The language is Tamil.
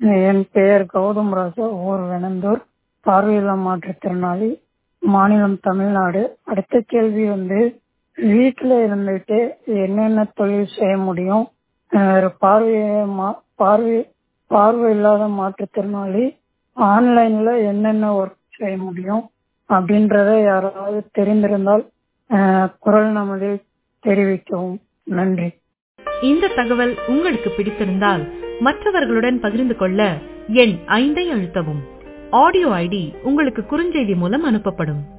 என் பெயர் கௌதம் ராஜா ஊர் வெனந்தூர் பார்வையில்லா மாற்றுத்திறனாளி மாநிலம் தமிழ்நாடு அடுத்த கேள்வி வந்து வீட்டில் இருந்துட்டு என்னென்ன தொழில் செய்ய முடியும் அஹ் பார்வை மா- பார்வை பார்வை இல்லாத மாற்றுத்திறனாளி ஆன்லைன்ல என்னென்ன ஒர்க் செய்ய முடியும் அப்படின்றத யாராவது தெரிந்திருந்தால் அஹ், குரல் நமதில் தெரிவிக்கவும் நன்றி இந்த தகவல் உங்களுக்கு பிடித்திருந்தால் மற்றவர்களுடன் பகிர்ந்து கொள்ள எண் ஐந்தை அழுத்தவும் ஆடியோ ஐடி உங்களுக்கு குறுஞ்செய்தி மூலம் அனுப்பப்படும்